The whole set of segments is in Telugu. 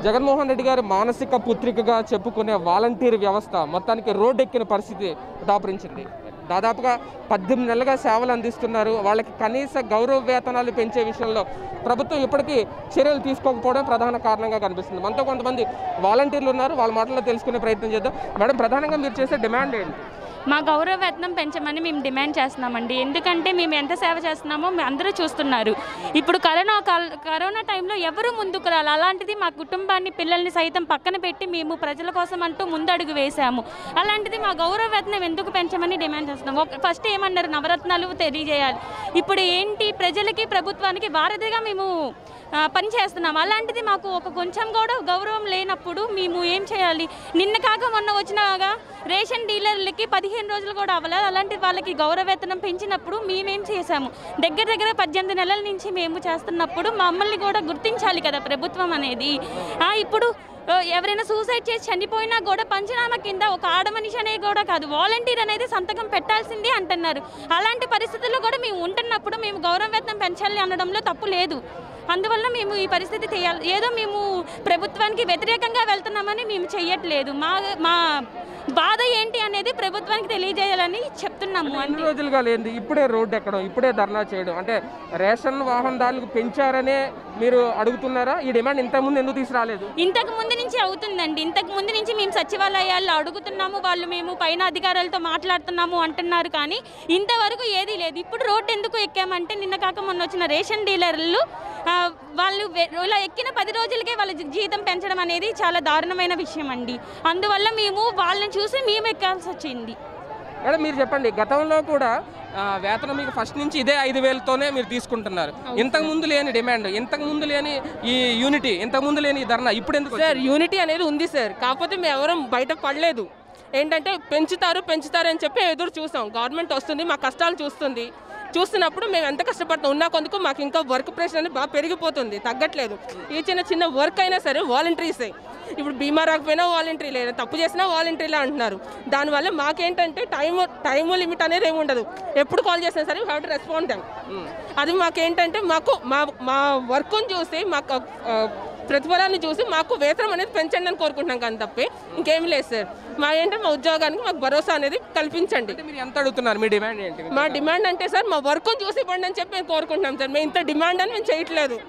జగన్మోహన్ రెడ్డి గారి మానసిక పుత్రికగా చెప్పుకునే వాలంటీర్ వ్యవస్థ మొత్తానికి రోడ్డెక్కిన పరిస్థితి దాపురించింది దాదాపుగా పద్దెనిమిది నెలలుగా సేవలు అందిస్తున్నారు వాళ్ళకి కనీస గౌరవ వేతనాలు పెంచే విషయంలో ప్రభుత్వం ఇప్పటికీ చర్యలు తీసుకోకపోవడం ప్రధాన కారణంగా కనిపిస్తుంది మనతో కొంతమంది వాలంటీర్లు ఉన్నారు వాళ్ళ మాటల్లో తెలుసుకునే ప్రయత్నం చేద్దాం మేడం ప్రధానంగా మీరు చేసే డిమాండ్ ఏంటి మా గౌరవ వేతనం పెంచమని మేము డిమాండ్ చేస్తున్నామండి ఎందుకంటే మేము ఎంత సేవ చేస్తున్నామో మీ అందరూ చూస్తున్నారు ఇప్పుడు కరోనా కాల్ కరోనా టైంలో ఎవరు ముందుకు రాలి అలాంటిది మా కుటుంబాన్ని పిల్లల్ని సైతం పక్కన పెట్టి మేము ప్రజల కోసం అంటూ ముందడుగు వేశాము అలాంటిది మా గౌరవ వేతనం ఎందుకు పెంచమని డిమాండ్ చేస్తున్నాం ఒక- ఫస్ట్ ఏమన్నారు నవరత్నాలు తెలియజేయాలి ఇప్పుడు ఏంటి ప్రజలకి ప్రభుత్వానికి వారధిగా మేము ఆ, పని చేస్తున్నాం అలాంటిది మాకు ఒక కొంచెం కూడా గౌరవం లేనప్పుడు మేము ఏం చేయాలి నిన్న కాక మొన్న వచ్చినాగా రేషన్ డీలర్లకి పదిహేను రోజులు కూడా అవ్వలేదు అలాంటి వాళ్ళకి గౌరవ వేతనం పెంచినప్పుడు మేమేం చేశాము దగ్గర దగ్గర పద్దెనిమిది నెలల నుంచి మేము చేస్తున్నప్పుడు మమ్మల్ని కూడా గుర్తించాలి కదా ప్రభుత్వం అనేది ఆ, ఇప్పుడు ఆ, ఎవరైనా సూసైడ్ చేసి చనిపోయినా కూడా పంచనామా కింద ఒక ఆడ మనిషి అనేది కూడా కాదు వాలంటీర్ అనేది సంతకం పెట్టాల్సిందే అంటున్నారు అలాంటి పరిస్థితుల్లో కూడా మేము ఉంటున్నప్పుడు మేము గౌరవ వేతనం పెంచాలి అనడంలో తప్పు లేదు అందువల్ల మేము ఈ పరిస్థితి చేయాలి ఏదో మేము ప్రభుత్వానికి వ్యతిరేకంగా వెళ్తున్నామని మేము చెయ్యట్లేదు మా మా బాధ ఏంటి అనేది ప్రభుత్వానికి తెలియజేయాలని చెప్తున్నాము ఎన్ని అంతే రోజులుగా లేదు ఇప్పుడే రోడ్డు ఎక్కడం ఇప్పుడే ధర్నా చేయడం అంటే రేషన్ వాహనదారులకు పెంచారనే మీరు అడుగుతున్నారా ఈ డిమాండ్ ఇంతకుముందు ఎందుకు తీసుకురాలేదు ఇంతకు ముందు నుంచి అవుతుందండి ఇంతకు ముందు నుంచి మేము సచివాలయాల్లో అడుగుతున్నాము వాళ్ళు మేము పైన అధికారులతో మాట్లాడుతున్నాము అంటున్నారు కానీ ఇంతవరకు ఏదీ లేదు ఇప్పుడు రోడ్డు ఎందుకు ఎక్కామంటే నిన్న కాక మొన్న వచ్చిన రేషన్ డీలర్లు ఆ, వాళ్ళు వె- ఇలా ఎక్కిన పది రోజులకే వాళ్ళ జీ- జీతం పెంచడం అనేది చాలా దారుణమైన విషయం అండి అందువల్ల మేము వాళ్ళని చూసి మేము ఎక్కాల్సి వచ్చింది మేడం మీరు చెప్పండి గతంలో కూడా ఆ, వేతనం మీకు ఫస్ట్ నుంచి ఇదే ఐదు వేలతోనే మీరు తీసుకుంటున్నారు ఇంతకు ముందు లేని డిమాండ్ ఇంతకు ముందు లేని ఈ యూనిటీ ఇంతకు ముందు లేని ఈ ధర్నా ఇప్పుడు ఎందుకు సార్ యూనిటీ అనేది ఉంది సార్ కాకపోతే మేము ఎవరం బయట పడలేదు ఏంటంటే పెంచుతారు పెంచుతారు అని చెప్పి ఎదురు చూసాం గవర్నమెంట్ వస్తుంది మా కష్టాలు చూస్తుంది చూస్తున్నప్పుడు మేము ఎంత కష్టపడుతున్నాం ఉన్న కొందుకు మాకు ఇంకా వర్క్ ప్రెషర్ అనేది బాగా పెరిగిపోతుంది తగ్గట్లేదు ఈ చిన్న చిన్న వర్క్ అయినా సరే వాలంటీర్సే ఇప్పుడు బీమా రాకపోయినా వాలంటరీ లేదు తప్పు చేసినా వాలంటరీలే అంటున్నారు దానివల్ల మాకేంటంటే టైం టైం లిమిట్ అనేది ఏమి ఉండదు ఎప్పుడు కాల్ చేసినా సరే హ్యావ్ టు రెస్పాండ్ దాం అది మాకేంటంటే మాకు మా మా వర్క్ని చూసి మాకు ఆ, ప్రతిఫలాన్ని చూసి మాకు వేతనం అనేది పెంచండి అని కోరుకుంటున్నాం కానీ తప్పే ఇంకేమీ లేదు సార్ మా ఏంటంటే మా ఉద్యోగానికి మాకు భరోసా అనేది కల్పించండి అంటే మీరు ఎంత అడుగుతున్నారు మీ డిమాండ్ ఏంటి మా డిమాండ్ అంటే సార్ మా వర్క్ చూసి ఇవ్వండి అని చెప్పి మేము కోరుకుంటున్నాం సార్ మేము ఇంత డిమాండ్ అని మేము చేయట్లేదు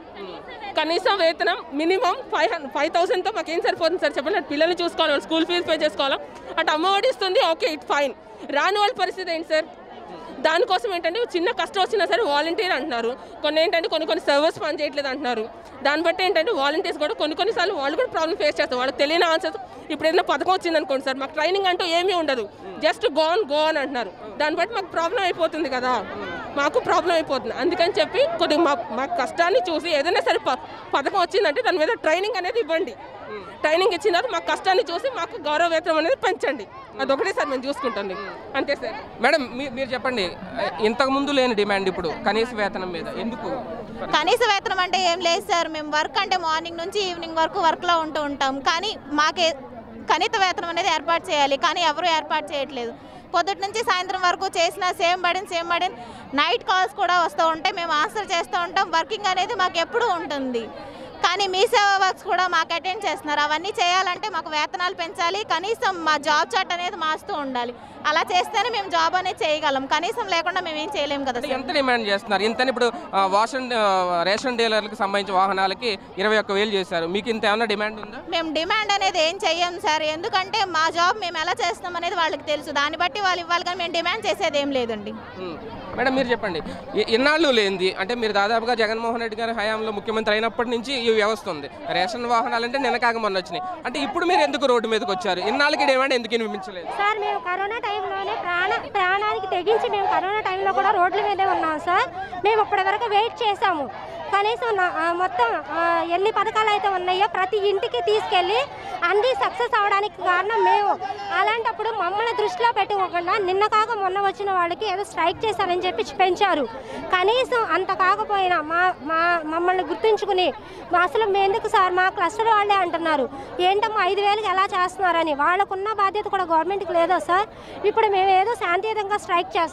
కనీసం వేతనం మినిమం ఫైవ్ ఫైవ్ థౌసండ్తో మాకు ఏం సరిపోతుంది సార్ చెప్పండి అటు పిల్లల్ని చూసుకోవాలి వాళ్ళ స్కూల్ ఫీజు పే చేసుకోవాలా అటు అమ్మఒడి ఇస్తుంది ఓకే ఇట్ ఫైన్ రాని వాళ్ళ పరిస్థితి ఏంటి సార్ దానికోసం ఏంటంటే చిన్న కష్టం వచ్చినా సరే వాలంటీర్ అంటున్నారు కొన్ని ఏంటంటే కొన్ని కొన్ని సర్వర్స్ పని చేయట్లేదు అంటున్నారు దాన్ని బట్టి ఏంటంటే వాలంటీర్స్ కూడా కొన్ని కొన్నిసార్లు వాళ్ళు కూడా ప్రాబ్లమ్ ఫేస్ చేస్తారు వాళ్ళకి తెలియని ఆన్సర్స్ ఇప్పుడు ఏదైనా పథకం వచ్చింది అనుకోండి సార్ మాకు ట్రైనింగ్ అంటూ ఏమీ ఉండదు జస్ట్ గోన్ గో అని అంటున్నారు దాన్ని బట్టి మాకు ప్రాబ్లం అయిపోతుంది కదా మాకు ప్రాబ్లం అయిపోతుంది అందుకని చెప్పి కొద్దిగా మా మా కష్టాన్ని చూసి ఏదైనా సరే ప- పథకం వచ్చిందంటే దాని మీద ట్రైనింగ్ అనేది ఇవ్వండి ట్రైనింగ్ ఇచ్చిన తర్వాత మా కష్టాన్ని చూసి మాకు గౌరవ వేతనం అనేది పెంచండి అదొకటే సార్ మేము చూసుకుంటుంది అంతే సార్ మేడం మీ- మీరు చెప్పండి ఇంతకు ముందు లేని డిమాండ్ ఇప్పుడు కనీస వేతనం మీద ఎందుకు కనీస వేతనం అంటే ఏం లేదు సార్ మేము వర్క్ అంటే మార్నింగ్ నుంచి ఈవినింగ్ వరకు వర్క్లో ఉంటూ ఉంటాం కానీ మాకే కనీత వేతనం అనేది ఏర్పాటు చేయాలి కానీ ఎవరు ఏర్పాటు చేయట్లేదు పొద్దుటి నుంచి సాయంత్రం వరకు చేసిన same burden same burden night calls కూడా వస్తూ ఉంటాయి మేము ఆన్సర్ చేస్తూ ఉంటాం వర్కింగ్ అనేది మాకు ఎప్పుడూ ఉంటుంది కానీ మీ సేవా వర్క్స్ కూడా మాకు అటెండ్ చేస్తున్నారు అవన్నీ చేయాలంటే మాకు వేతనాలు పెంచాలి కనీసం మా జాబ్ చాట్ అనేది మారుస్తూ ఉండాలి అలా చేస్తేనే మేము జాబ్ అనేది చేయగలం కనీసం లేకుండా మేము ఏం చేయలేము కదా అంటే సార్ ఎంత డిమాండ్ చేస్తున్నారు ఇంతని ఇప్పుడు ఆ, వాషన్ ఆ, రేషన్ డీలర్లకు సంబంధించిన వాహనాలకి ఇరవై ఒక్క వేలు చేశారు మీకు ఇంత ఏమైనా డిమాండ్ ఉందా మేము డిమాండ్ అనేది ఏం చెయ్యం సార్ ఎందుకంటే మా జాబ్ మేము ఎలా చేస్తాం అనేది వాళ్ళకి తెలుసు దాన్ని బట్టి వాళ్ళు ఇవ్వాలి కానీ మేము డిమాండ్ చేసేది ఏం లేదండి ఉమ్. మేడం మీరు చెప్పండి ఇ- ఇన్నాళ్ళు లేనిది అంటే మీరు దాదాపుగా జగన్మోహన్ రెడ్డి గారి హయాంలో ముఖ్యమంత్రి అయినప్పటి నుంచి ఈ వ్యవస్థ ఉంది రేషన్ వాహనాలు అంటే నిన్నకాక మొన్న వచ్చినాయి అంటే ఇప్పుడు మీరు ఎందుకు రోడ్డు మీదకి వచ్చారు ఇన్నాళ్ళకి డిమాండ్ ఎందుకు వినిపించలేదు సార్ మేము కరోనా టైంలోనే ప్రాణ ప్రాణానికి తెగించి మేము కరోనా టైంలో కూడా రోడ్ల మీదే ఉన్నాం సార్ మేము ఇప్పటి వరకు వెయిట్ చేసాము కనీసం నా- ఆ, మొత్తం ఆ, ఎన్ని పథకాలు అయితే ఉన్నాయో ప్రతి ఇంటికి తీసుకెళ్ళి అన్ని సక్సెస్ అవడానికి కారణం మేము అలాంటప్పుడు మమ్మల్ని దృష్టిలో పెట్టుకోకుండా నిన్న కాక మొన్న వచ్చిన వాళ్ళకి ఏదో స్ట్రైక్ చేశారని చెప్పి పెంచారు కనీసం అంత కాకపోయినా మా మా మమ్మల్ని గుర్తుంచుకుని "మా అసలు మేము ఎందుకు సార్ మా క్లస్టర్ వాళ్ళే అంటున్నారు ఏంటమ్మా ఐదు వేలకి ఎలా చేస్తున్నారని వాళ్ళకున్న బాధ్యత కూడా గవర్నమెంట్కి లేదా సార్ ఇప్పుడు మేము ఏదో శాంతియుతంగా స్ట్రైక్ చేస్తున్నాం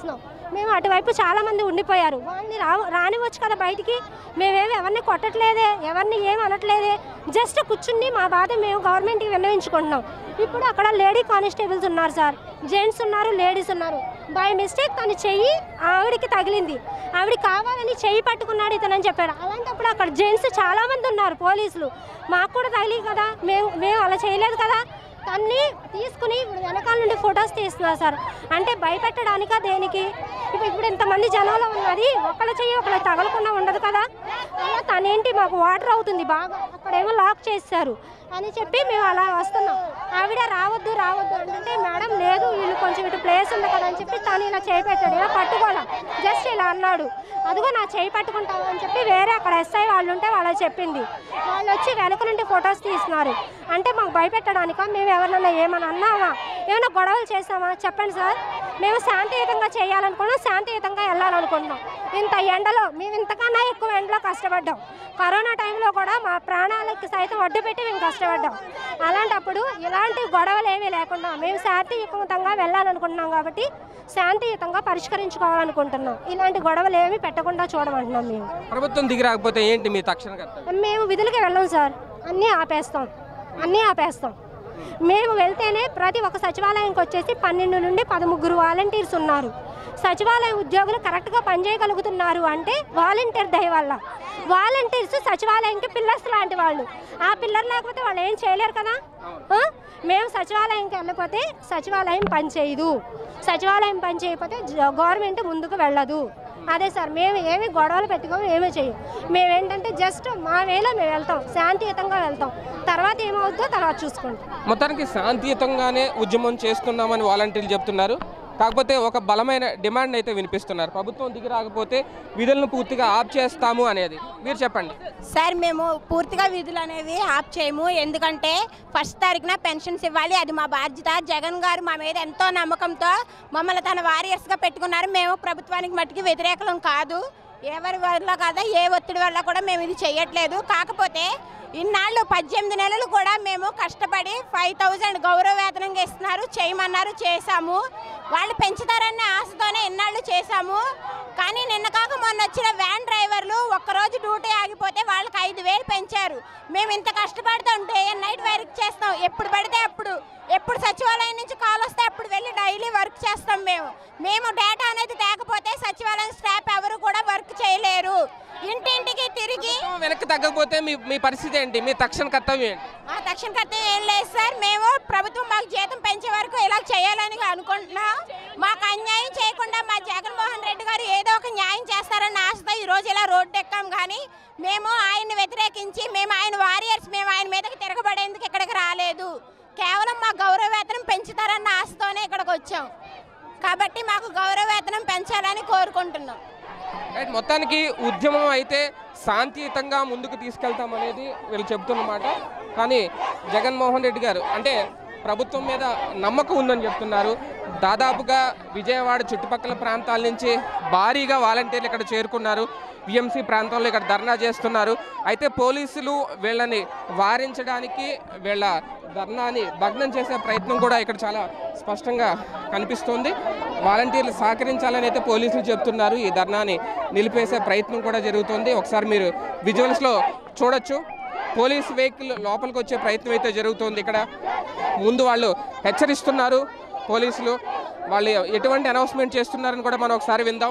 మేము అటువైపు చాలా మంది ఉండిపోయారు వాళ్ళని రా రానివచ్చు కదా బయటికి మేమేమి ఎవరిని కొట్టట్లేదే ఎవరిని ఏం అనట్లేదే జస్ట్ కూర్చుని మా బాధ మేము గవర్నమెంట్కి విన్నవించుకుంటున్నాం ఇప్పుడు అక్కడ లేడీ కానిస్టేబుల్స్ ఉన్నారు సార్ జెంట్స్ ఉన్నారు లేడీస్ ఉన్నారు బై మిస్టేక్ తను చెయ్యి ఆవిడకి తగిలింది ఆవిడ కావాలని చెయ్యి పట్టుకున్నాడు ఇతనని చెప్పాడు అలాంటప్పుడు అక్కడ జెంట్స్ చాలా మంది ఉన్నారు పోలీసులు మాకు కూడా తగిలి కదా మేము మేము అలా చేయలేదు కదా తన్ని తీసుకుని ఇప్పుడు వెనకాల నుండి ఫొటోస్ తీస్తున్నారు సార్ అంటే భయపెట్టడానికా దేనికి ఇప్పుడు ఇప్పుడు ఇంతమంది జనాలు ఉన్నది ఒకళ్ళ చెయ్యి ఒకళ్ళ తగలకుండా ఉండదు కదా అలా తనేంటి మాకు వాటర్ అవుతుంది బాగా అక్కడేమో లాక్ చేశారు అని చెప్పి మేము అలా వస్తున్నాం ఆవిడ రావద్దు రావద్దు అంటే మేడం లేదు వీళ్ళు కొంచెం ఇటు ప్లేస్ ఉంది కదా అని చెప్పి తను ఇలా చేయి పెట్టాడు ఇలా పట్టుకోవాలా జస్ట్ ఇలా అన్నాడు అదిగో నా చేయి పట్టుకుంటావు అని చెప్పి వేరే అక్కడ ఎస్ఐ వాళ్ళు ఉంటే వాళ్ళకి చెప్పింది వాళ్ళు వచ్చి వెనక నుండి ఫొటోస్ తీస్తున్నారు అంటే మాకు భయపెట్టడానికా మేము ఎవరినైనా ఏమని అన్నామా ఏమైనా గొడవలు చేసామా చెప్పండి సార్ మేము శాంతియుతంగా చేయాలనుకున్నాం శాంతియుతంగా వెళ్ళాలనుకుంటున్నాం ఇంత ఎండలో మేము ఇంతకన్నా ఎక్కువ ఎండలో కష్టపడ్డాం కరోనా టైంలో కూడా మా ప్రాణాలకి సైతం అడ్డు పెట్టి మేము కష్టపడ్డాం అలాంటప్పుడు ఇలాంటి గొడవలు ఏమీ లేకుండా మేము శాంతియుతంగా వెళ్ళాలనుకుంటున్నాం కాబట్టి శాంతియుతంగా పరిష్కరించుకోవాలనుకుంటున్నాం ఇలాంటి గొడవలు ఏమీ పెట్టకుండా చూడమంటున్నాం మేము ప్రభుత్వం దిగి రాకపోతే ఏంటి మీ తక్షణ కర్తవ్యం మేము విధులకి వెళ్ళాం సార్ అన్నీ ఆపేస్తాం అన్నీ ఆపేస్తాం మేము వెళ్తేనే ప్రతి ఒక్క సచివాలయంకి వచ్చేసి పన్నెండు నుండి పదముగ్గురు వాలంటీర్స్ ఉన్నారు సచివాలయ ఉద్యోగులు కరెక్ట్గా పనిచేయగలుగుతున్నారు అంటే వాలంటీర్ దయ వల్ల వాలంటీర్స్ సచివాలయంకి పిల్లర్స్ లాంటి వాళ్ళు ఆ పిల్లర్ లేకపోతే వాళ్ళు ఏం చేయలేరు కదా ఆ? మేము సచివాలయంకి వెళ్ళకపోతే సచివాలయం పనిచేయదు సచివాలయం పని చేయకపోతే జ- గవర్నమెంట్ ముందుకు వెళ్ళదు అదే సార్ మేము ఏమి గొడవలు పెట్టుకోము ఏమీ చేయం మేము ఏంటంటే జస్ట్ మా వేలో మేము వెళ్తాం శాంతియుతంగా వెళ్తాం తర్వాత ఏమవుద్దో తర్వాత చూసుకుంటాం మొత్తానికి శాంతియుతంగానే ఉద్యమం చేస్తున్నామని వాలంటీర్లు చెప్తున్నారు కాకపోతే ఒక బలమైన డిమాండ్ అయితే వినిపిస్తున్నారు ప్రభుత్వం దిగి రాకపోతే విధులను పూర్తిగా ఆఫ్ చేస్తాము అనేది మీరు చెప్పండి సార్ మేము పూర్తిగా విధులు అనేవి ఆఫ్ చేయము ఎందుకంటే ఫస్ట్ తారీఖున పెన్షన్స్ ఇవ్వాలి అది మా బాధ్యత జగన్ గారు మా మీద ఎంతో నమ్మకంతో మమ్మల్ని తన వారియర్స్గా పెట్టుకున్నారు మేము ప్రభుత్వానికి మట్టుకి వ్యతిరేకలం కాదు ఎవరి వల్ల కాదా ఏ ఒత్తిడి వల్ల కూడా మేము ఇది చేయట్లేదు కాకపోతే ఇన్నాళ్ళు పద్దెనిమిది నెలలు కూడా మేము కష్టపడి ఫైవ్ థౌజండ్ గౌరవ వేతనంగా ఇస్తున్నారు చేయమన్నారు చేశాము వాళ్ళు పెంచుతారన్న ఆశతోనే ఇన్నాళ్ళు చేశాము కానీ నిన్న కాక మొన్న వచ్చిన వ్యాన్ డ్రైవర్లు ఒక్కరోజు డ్యూటీ ఆగిపోతే వాళ్ళకి ఐదు వేలు పెంచారు మేము ఇంత కష్టపడుతుంటే నైట్ వర్క్ చేస్తాం ఎప్పుడు పడితే అప్పుడు ఎప్పుడు సచివాలయం నుంచి కాల్ వస్తే అప్పుడు వెళ్ళి డైలీ వర్క్ చేస్తాం మేము మేము డేటా అనేది తేకపోతే సచివాలయం స్టాఫ్ ఎవరు కూడా వర్క్ చేయలేరు ఇంటింటికి తిరిగి ప్రభుత్వం వెనక్కి తగ్గకపోతే మీ మీ పరిస్థితి ఏంటి మీ తక్షణ కర్తవ్యం ఏంటి మా తక్షణ కర్తవ్యం ఏం లేదు సార్ మేము ప్రభుత్వం మాకు జీతం పెంచే వరకు ఇలా చేయాలని అనుకుంటున్నాం మాకు అన్యాయం చేయకుండా మా జగన్మోహన్ రెడ్డి గారు ఏదో ఒక న్యాయం చేస్తారన్న ఆశతో ఈ రోజు ఇలా రోడ్డు ఎక్కాం కానీ మేము ఆయన్ని వ్యతిరేకించి మేము ఆయన వారియర్స్ మేము ఆయన మీదకి తిరగబడేందుకు ఇక్కడికి రాలేదు కేవలం మా గౌరవ వేతనం పెంచుతారన్న ఆశతోనే ఇక్కడికి వచ్చాం కాబట్టి మాకు గౌరవ వేతనం పెంచాలని కోరుకుంటున్నాం రైట్ మొత్తానికి ఉద్యమం అయితే శాంతియుతంగా ముందుకు తీసుకెళ్తామనేది వీళ్ళు చెప్తున్నమాట కానీ జగన్మోహన్ రెడ్డి గారు అంటే ప్రభుత్వం మీద నమ్మకం ఉందని చెప్తున్నారు దాదాపుగా విజయవాడ చుట్టుపక్కల ప్రాంతాల నుంచి భారీగా వాలంటీర్లు ఇక్కడ చేరుకున్నారు విఎంసీ ప్రాంతంలో ఇక్కడ ధర్నా చేస్తున్నారు అయితే పోలీసులు వీళ్ళని వారించడానికి వీళ్ళ ధర్నాని భగ్నం చేసే ప్రయత్నం కూడా ఇక్కడ చాలా స్పష్టంగా కనిపిస్తోంది వాలంటీర్లు సహకరించాలని అయితే పోలీసులు చెప్తున్నారు ఈ ధర్నాని నిలిపేసే ప్రయత్నం కూడా జరుగుతుంది ఒకసారి మీరు విజువల్స్లో చూడొచ్చు పోలీస్ వెహికల్ లోపలికి వచ్చే ప్రయత్నం అయితే జరుగుతుంది ఇక్కడ ముందు వాళ్ళు హెచ్చరిస్తున్నారు పోలీసులు వాళ్ళు ఎటువంటి అనౌన్స్మెంట్ చేస్తున్నారని కూడా మనం ఒకసారి విందాం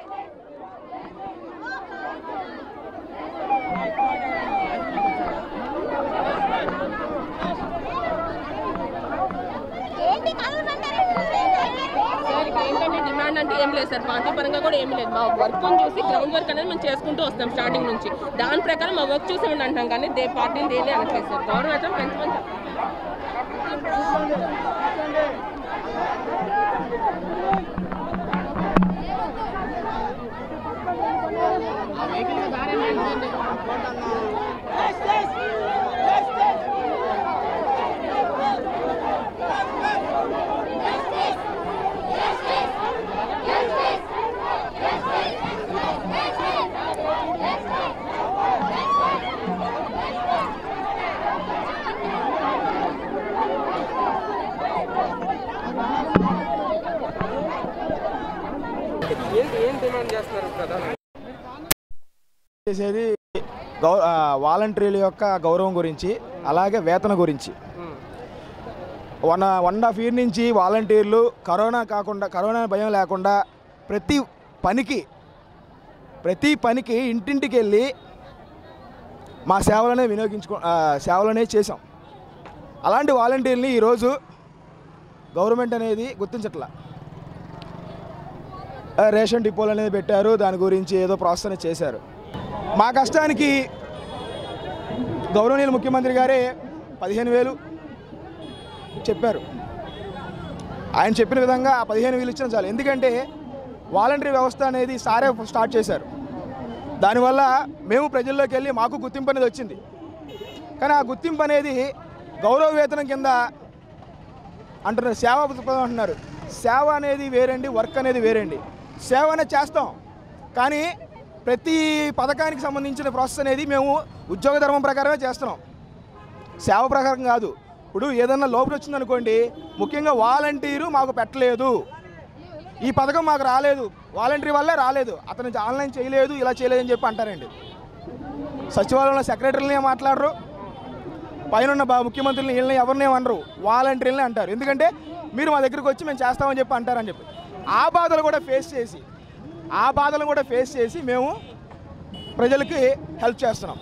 సార్ ఇక్కడ ఏంటంటే డిమాండ్ అంటే ఏం లేదు సార్ పార్టీ పరంగా కూడా ఏం లేదు మా వర్క్ చూసి గ్రౌండ్ వర్క్ అనేది మేము చేసుకుంటూ వస్తాం స్టార్టింగ్ నుంచి దాని ప్రకారం మా వర్క్ చూసి మేము అంటాం కానీ దే పార్టీని దేని అనట్లేదు సార్ గవర్నమెంట్ పెంచమని చెప్తాం ప్రధానంగా చేసేది గౌ ఆ, వాలంటీర్ల యొక్క గౌరవం గురించి అలాగే వేతన గురించి um. One one and half year నుంచి వాలంటీర్లు కరోనా కాకుండా కరోనా భయం లేకుండా ప్రతి పనికి ప్రతి పనికి ఇంటింటికి వెళ్ళి మా సేవలనే వినియోగించుకో ఆ, సేవలనే చేసాం అలాంటి వాలంటీర్ని ఈరోజు గవర్నమెంట్ అనేది గుర్తించట్లా ఆ, రేషన్ డిపోలు అనేది పెట్టారు దాని గురించి ఏదో ప్రాసెస్ అనేది చేశారు మా కష్టానికి గౌరవనీయులు ముఖ్యమంత్రి గారే పదిహేను వేలు చెప్పారు ఆయన చెప్పిన విధంగా ఆ పదిహేను వేలు ఇచ్చిన చాలు ఎందుకంటే వాలంటరీ వ్యవస్థ అనేది సారే స్టార్ట్ చేశారు దానివల్ల మేము ప్రజల్లోకి వెళ్ళి మాకు గుర్తింపు అనేది వచ్చింది కానీ ఆ గుర్తింపు అనేది గౌరవ వేతనం కింద అంటున్నారు సేవ పథకం అంటున్నారు సేవ అనేది వేరండి వర్క్ అనేది వేరండి సేవ అనేది చేస్తాం కానీ ప్రతి పథకానికి సంబంధించిన ప్రాసెస్ అనేది మేము ఉద్యోగ ధర్మం ప్రకారమే చేస్తున్నాం సేవ ప్రకారం కాదు ఇప్పుడు ఏదన్నా లోపల వచ్చిందనుకోండి ముఖ్యంగా వాలంటీరు మాకు పెట్టలేదు ఈ పథకం మాకు రాలేదు వాలంటీర్ వల్లే రాలేదు అతను ఆన్లైన్ చేయలేదు ఇలా చేయలేదు అని చెప్పి అంటారండి సచివాలయంలో సెక్రటరీలనే మాట్లాడరు పైన ఉన్న బా- ముఖ్యమంత్రులని వీళ్ళని ఎవరిని అనరు వాలంటీర్లని అంటారు ఎందుకంటే మీరు మా దగ్గరికి వచ్చి మేము చేస్తామని చెప్పి అంటారని చెప్పి ఆ బాధలు కూడా ఫేస్ చేసి ఆ బాధలను కూడా ఫేస్ చేసి మేము ప్రజలకి హెల్ప్ చేస్తున్నాం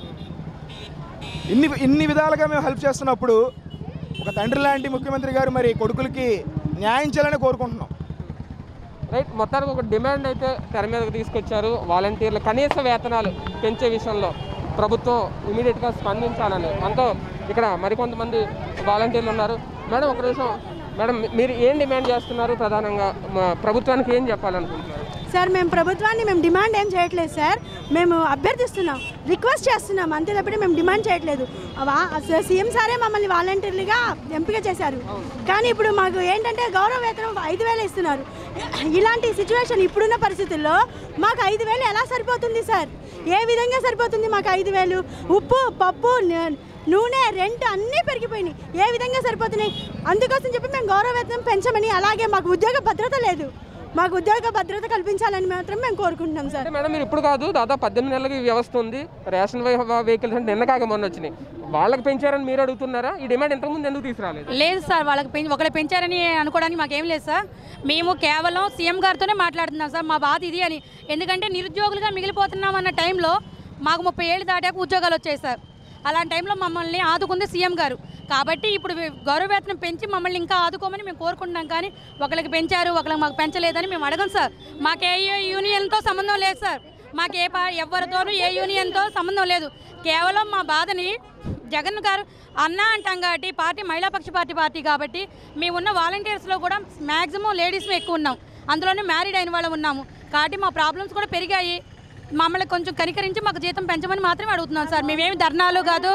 ఇన్ని ఇన్ని విధాలుగా మేము హెల్ప్ చేస్తున్నప్పుడు ఒక తండ్రి లాంటి ముఖ్యమంత్రి గారు మరి కొడుకులకి న్యాయం చేయాలని కోరుకుంటున్నాం రైట్ మొత్తానికి ఒక డిమాండ్ అయితే తెర మీదకి తీసుకొచ్చారు వాలంటీర్ల కనీస వేతనాలు పెంచే విషయంలో ప్రభుత్వం ఇమీడియట్గా స్పందించాలని మనతో ఇక్కడ మరికొంతమంది వాలంటీర్లు ఉన్నారు మేడం ఒక నిమిషం మేడం మీ- మీరు ఏం డిమాండ్ చేస్తున్నారు ప్రధానంగా మా ప్రభుత్వానికి ఏం చెప్పాలనుకుంటున్నారు సార్ మేము ప్రభుత్వాన్ని మేము డిమాండ్ ఏం చేయట్లేదు సార్ మేము అభ్యర్థిస్తున్నాం రిక్వెస్ట్ చేస్తున్నాం అంతే తప్పితే మేము డిమాండ్ చేయట్లేదు వా- స- సీఎం సారే మమ్మల్ని వాలంటీర్లుగా ఎంపిక చేశారు కానీ ఇప్పుడు మాకు ఏంటంటే గౌరవ వేతనం ఐదు వేలు ఇస్తున్నారు ఇలాంటి సిచ్యువేషన్ ఇప్పుడున్న పరిస్థితుల్లో మాకు ఐదు వేలు ఎలా సరిపోతుంది సార్ ఏ విధంగా సరిపోతుంది మాకు ఐదు వేలు ఉప్పు పప్పు న- నూనె రెంట్ అన్నీ పెరిగిపోయినాయి ఏ విధంగా సరిపోతున్నాయి అందుకోసం చెప్పి మేము గౌరవ వేతనం పెంచమని అలాగే మాకు ఉద్యోగ భద్రత లేదు మాకు ఉద్యోగ భద్రత కల్పించాలని మాత్రం మేము కోరుకుంటున్నాం సార్ అంటే మేడం మీరు ఇప్పుడు కాదు దాదాపు పద్దెనిమిది నెలలకి ఈ వ్యవస్థ ఉంది రేషన్ వెహికల్స్ అంటే నిన్న కాక మొన్న వచ్చినాయి వాళ్ళకి పెంచారని మీరు అడుగుతున్నారా ఈ డిమాండ్ ఇంతకుముందు ఎందుకు తీసుకురాలేదు లేదు సార్ వాళ్ళకి పెంచి ఒకళ్ళు పెంచారని అనుకోవడానికి మాకేం లేదు సార్ మేము కేవలం సీఎం గారితోనే మాట్లాడుతున్నాం సార్ మా బాధ ఇది అని ఎందుకంటే నిరుద్యోగులుగా మిగిలిపోతున్నాం అన్న టైంలో మాకు ముప్పై ఏళ్ళు దాటాక ఉద్యోగాలు వచ్చాయి సార్ అలాంటి టైంలో మమ్మల్ని ఆదుకుంది సీఎం గారు కాబట్టి ఇప్పుడు గౌరవ వేతనం పెంచి మమ్మల్ని ఇంకా ఆదుకోమని మేము కోరుకుంటున్నాం కానీ ఒకరికి పెంచారు ఒకరికి మాకు పెంచలేదని మేము అడగం సార్ మాకు ఏ యూనియన్తో సంబంధం లేదు సార్ మాకు ఏ పా ఎవరితోనూ ఏ యూనియన్తో సంబంధం లేదు కేవలం మా బాధని జగన్ గారు అన్న అంటాం కాబట్టి పార్టీ మహిళా పక్ష పార్టీ పార్టీ కాబట్టి మేమున్న వాలంటీర్స్లో కూడా మ్యాక్సిమం లేడీస్ ఎక్కువ ఉన్నాం అందులోనే మ్యారీడ్ అయిన వాళ్ళు ఉన్నాము కాబట్టి మా ప్రాబ్లమ్స్ కూడా పెరిగాయి మమ్మల్ని కొంచెం కనికరించి మాకు జీతం పెంచమని మాత్రమే అడుగుతున్నాం సార్ మేమేమి ధర్నాలు కాదు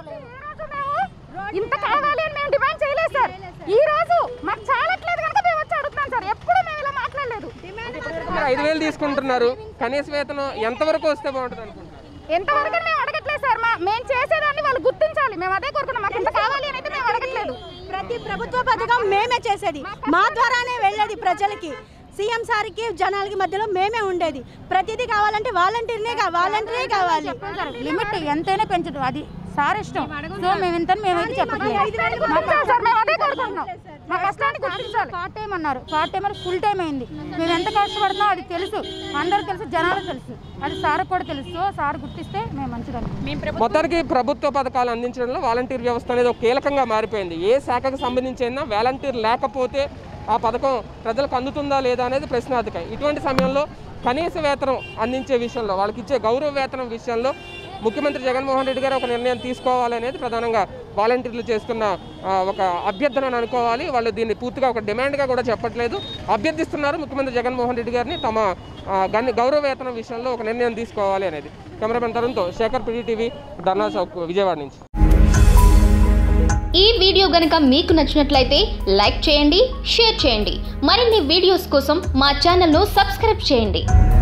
ఇంత కావాలి అని మేము డిమాండ్ చేయలేదు సార్ ఈ రోజు మాకు చాలట్లేదు కనుక మేము వచ్చి అడుగుతున్నాం సార్ ఎప్పుడు మేము ఇలా మాట్లాడలేదు మీరు ఐదు వేలు తీసుకుంటున్నారు కనీస వేతనం ఎంతవరకు వస్తే బాగుంటుంది అనుకుంటున్నారు ఎంతవరకు అని మేము అడగట్లేదు సార్ మా మేము చేసేదాన్ని వాళ్ళు గుర్తించాలి మేము అదే కోరుకున్నాం మాకు ఇంత కావాలి అని అయితే మేము అడగట్లేదు ప్రతి ప్రభుత్వ పథకం మేమే చేసేది మా ద్వారానే వెళ్ళేది ప్రజలకి సీఎం సార్కి జనాలకి మధ్యలో మేమే ఉండేది ప్రతిదీ కావాలంటే వాలంటీర్నే కా వాలంటీరే కావాలి లిమిట్ ఎంతైనా పెంచదు అది సార్ ఇష్టం సో మేము ఇంత మేమైతే చెప్పట్లేదు సార్ మేము అదే కోరుకుంటున్నాం మా కష్టాన్ని గుర్తించాలి పార్ట్ టైం అన్నారు పార్ట్ టైం ఫుల్ టైం అయింది మేము ఎంత కష్టపడుతున్నాం అది తెలుసు అందరూ తెలుసు జనాలకు తెలుసు అది సార్ కూడా తెలుసు సో సార్ గుర్తిస్తే మేము మంచిదని మేము ప్రభుత్వం మొత్తానికి ప్రభుత్వ పథకాలు అందించడంలో వాలంటీర్ వ్యవస్థ అనేది ఒక కీలకంగా మారిపోయింది ఏ శాఖకు సంబంధించిన వాలంటీర్ లేకపోతే ఆ పథకం ప్రజలకు అందుతుందా లేదా అనేది ప్రశ్నార్థకం ఇటువంటి సమయంలో కనీస వేతనం అందించే విషయంలో వాళ్ళకి ఇచ్చే గౌరవ వేతనం విషయంలో ముఖ్యమంత్రి జగన్మోహన్ రెడ్డి గారు ఒక నిర్ణయం తీసుకోవాలి అనేది ప్రధానంగా వాలంటీర్లు చేస్తున్న ఆ, ఒక అభ్యర్థన అని అనుకోవాలి వాళ్ళు దీన్ని పూర్తిగా ఒక డిమాండ్గా కూడా చెప్పట్లేదు అభ్యర్థిస్తున్నారు ముఖ్యమంత్రి జగన్మోహన్ రెడ్డి గారిని తమ ఆ, గని గౌరవ వేతనం విషయంలో ఒక నిర్ణయం తీసుకోవాలి అనేది కెమెరామెన్ తరుణ్తో శేఖర్ పిడి టీవీ ధర్నా చౌక్ విజయవాడ నుంచి ఈ వీడియో గనుక మీకు నచ్చినట్లయితే లైక్ చేయండి షేర్ చేయండి మరిన్ని వీడియోస్ కోసం మా ఛానల్ను సబ్స్క్రైబ్ చేయండి